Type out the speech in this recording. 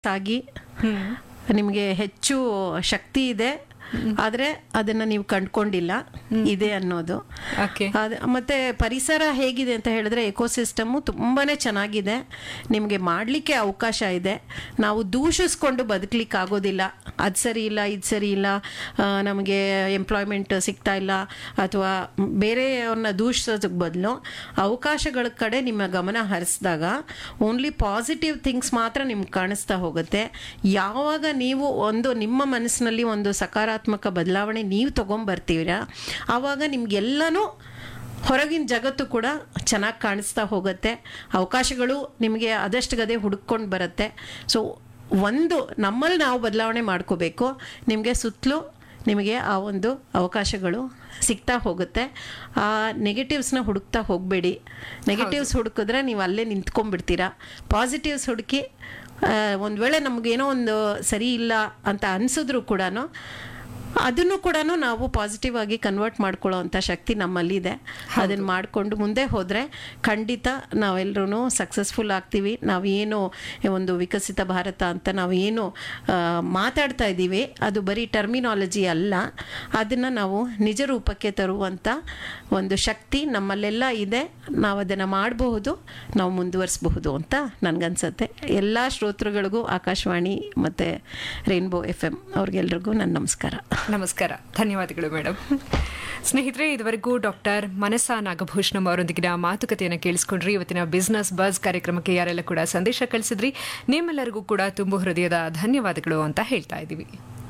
ಆಗಿ ನಿಮಗೆ ಹೆಚ್ಚು ಶಕ್ತಿ ಇದೆ ಆದರೆ ಅದನ್ನು ನೀವು ಕಂಡ್ಕೊಂಡಿಲ್ಲ ಇದೆ ಅನ್ನೋದು ಓಕೆ ಅದ್- ಮತ್ತೆ ಪರಿಸರ ಹೇಗಿದೆ ಅಂತ ಹೇಳಿದ್ರೆ ಎಕೋಸಿಸ್ಟಮು ತುಂಬಾನೇ ಚೆನ್ನಾಗಿದೆ ನಿಮಗೆ ಮಾಡಲಿಕ್ಕೆ ಅವಕಾಶ ಇದೆ ನಾವು ದೂಷಿಸ್ಕೊಂಡು ಬದುಕಲಿಕ್ಕೆ ಆಗೋದಿಲ್ಲ ಅದು ಸರಿ ಇಲ್ಲ ಇದು ಸರಿ ಇಲ್ಲ ಆ, ನಮಗೆ ಎಂಪ್ಲಾಯ್ಮೆಂಟ್ ಸಿಗ್ತಾ ಇಲ್ಲ ಅಥವಾ ಬೇರೆಯವ್ರನ್ನ ದೂಷಿಸೋದಕ್ಕೆ ಬದಲು ಅವಕಾಶಗಳ ಕಡೆ ನಿಮ್ಮ ಗಮನ ಹರಿಸಿದಾಗ ಓನ್ಲಿ ಪಾಸಿಟಿವ್ ಥಿಂಗ್ಸ್ ಮಾತ್ರ ನಿಮ್ಗೆ ಕಾಣಿಸ್ತಾ ಹೋಗುತ್ತೆ ಯಾವಾಗ ನೀವು ಒಂದು ನಿಮ್ಮ ಮನಸ್ಸಿನಲ್ಲಿ ಒಂದು ಸಕಾರಾತ್ಮಕ ಬದಲಾವಣೆ ನೀವು ತೊಗೊಂಬರ್ತೀರ ಆವಾಗ ನಿಮ್ಗೆಲ್ಲನೂ ಹೊರಗಿನ ಜಗತ್ತು ಕೂಡ ಚೆನ್ನಾಗಿ ಕಾಣಿಸ್ತಾ ಹೋಗುತ್ತೆ ಅವಕಾಶಗಳು ನಿಮಗೆ ಅದಷ್ಟು ಗದೆ ಹುಡುಕೊಂಡು ಬರುತ್ತೆ ಸೊ ಒಂದು ನಮ್ಮಲ್ಲಿ ನಾವು ಬದಲಾವಣೆ ಮಾಡ್ಕೋಬೇಕು ನಿಮಗೆ ಸುತ್ತಲೂ ನಿಮಗೆ ಆ ಒಂದು ಅವಕಾಶಗಳು ಸಿಗ್ತಾ ಹೋಗುತ್ತೆ ಆ ನೆಗೆಟಿವ್ಸ್ನ ಹುಡುಕ್ತಾ ಹೋಗಬೇಡಿ ನೆಗೆಟಿವ್ಸ್ ಹುಡುಕಿದ್ರೆ ನೀವು ಅಲ್ಲೇ ನಿಂತ್ಕೊಂಡ್ಬಿಡ್ತೀರಾ ಪಾಸಿಟಿವ್ಸ್ ಹುಡುಕಿ ಒಂದು ವೇಳೆ ನಮಗೇನೋ ಒಂದು ಸರಿ ಇಲ್ಲ ಅಂತ ಅನಿಸಿದ್ರು ಕೂಡ ಅದನ್ನು ಕೂಡ ನಾವು ಪಾಸಿಟಿವ್ ಆಗಿ ಕನ್ವರ್ಟ್ ಮಾಡ್ಕೊಳ್ಳೋ ಅಂಥ ಶಕ್ತಿ ನಮ್ಮಲ್ಲಿದೆ ಅದನ್ನು ಮಾಡಿಕೊಂಡು ಮುಂದೆ ಹೋದರೆ ಖಂಡಿತ ನಾವೆಲ್ಲರೂ ಸಕ್ಸಸ್ಫುಲ್ ಆಗ್ತೀವಿ ನಾವೇನು ಒಂದು ವಿಕಸಿತ ಭಾರತ ಅಂತ ನಾವು ಏನು ಆ, ಮಾತಾಡ್ತಾ ಇದ್ದೀವಿ ಅದು ಬರೀ ಟರ್ಮಿನಾಲಜಿ ಅಲ್ಲ ಅದನ್ನು ನಾವು ನಿಜ ರೂಪಕ್ಕೆ ತರುವಂಥ ಒಂದು ಶಕ್ತಿ ನಮ್ಮಲ್ಲೆಲ್ಲ ಇದೆ ನಾವು ಅದನ್ನು ಮಾಡಬಹುದು ನಾವು ಮುಂದುವರಿಸಬಹುದು ಅಂತ ನನಗನ್ಸುತ್ತೆ ಎಲ್ಲ ಶ್ರೋತೃಗಳಿಗೂ ಆಕಾಶವಾಣಿ ಮತ್ತು ರೈನ್ಬೋ ಎಫ್ ಎಮ್ ಅವ್ರಿಗೆಲ್ರಿಗೂ ನನ್ನ ನಮಸ್ಕಾರ ನಮಸ್ಕಾರ ಧನ್ಯವಾದಗಳು ಮೇಡಮ್ ಸ್ನೇಹಿತರೆ ಇದುವರೆಗೂ ಡಾಕ್ಟರ್ ಮನಸಾ ನಾಗಭೂಷಣಂ ಅವರೊಂದಿಗಿನ ಮಾತುಕತೆಯನ್ನು ಕೇಳಿಸ್ಕೊಂಡ್ರಿ ಇವತ್ತಿನ ಬಿಸ್ನೆಸ್ ಬಸ್ ಕಾರ್ಯಕ್ರಮಕ್ಕೆ ಯಾರೆಲ್ಲ ಕೂಡ ಸಂದೇಶ ಕಳಿಸಿದ್ರಿ ನಿಮ್ಮೆಲ್ಲರಿಗೂ ಕೂಡ ತುಂಬು ಹೃದಯದ ಧನ್ಯವಾದಗಳು ಅಂತ ಹೇಳ್ತಾ ಇದ್ದೀವಿ